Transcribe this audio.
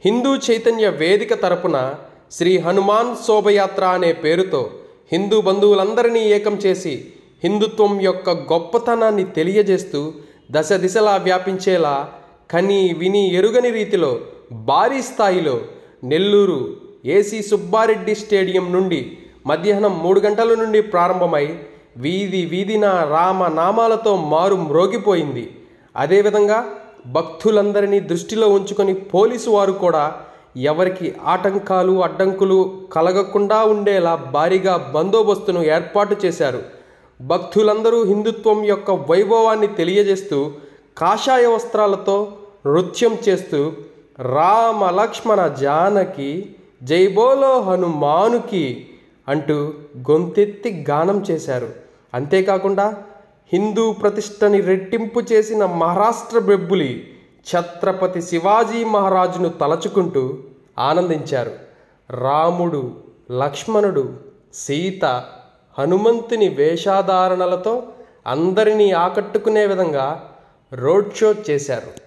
హిందూ చైతన్య వేదిక తరపున శ్రీ హనుమాన్ శోభయాత్ర అనే పేరుతో హిందూ బంధువులందరినీ ఏకం చేసి హిందుత్వం యొక్క గొప్పతనాన్ని తెలియజేస్తూ దశ దిశలా వ్యాపించేలా కని విని ఎరుగని రీతిలో భారీ స్థాయిలో నెల్లూరు ఏసీ సుబ్బారెడ్డి స్టేడియం నుండి మధ్యాహ్నం మూడు గంటల నుండి ప్రారంభమై వీధి వీధిన రామ నామాలతో మారు మ్రోగిపోయింది అదేవిధంగా భక్తులందరినీ దృష్టిలో ఉంచుకొని పోలీసు వారు కూడా ఎవరికి ఆటంకాలు అడ్డంకులు కలగకుండా ఉండేలా భారీగా బందోబస్తును ఏర్పాటు చేశారు భక్తులందరూ హిందుత్వం యొక్క వైభవాన్ని తెలియజేస్తూ కాషాయ వస్త్రాలతో నృత్యం చేస్తూ రామ లక్ష్మణ జానకి జై బోలో హనుమానుకి అంటూ గొంతెత్తి గానం చేశారు అంతేకాకుండా హిందూ ప్రతిష్టని రెట్టింపు చేసిన మహారాష్ట్ర బెబ్బులి ఛత్రపతి శివాజీ మహారాజును తలచుకుంటూ ఆనందించారు రాముడు లక్ష్మణుడు సీత హనుమంతుని వేషాధారణలతో అందరినీ ఆకట్టుకునే విధంగా రోడ్ షో చేశారు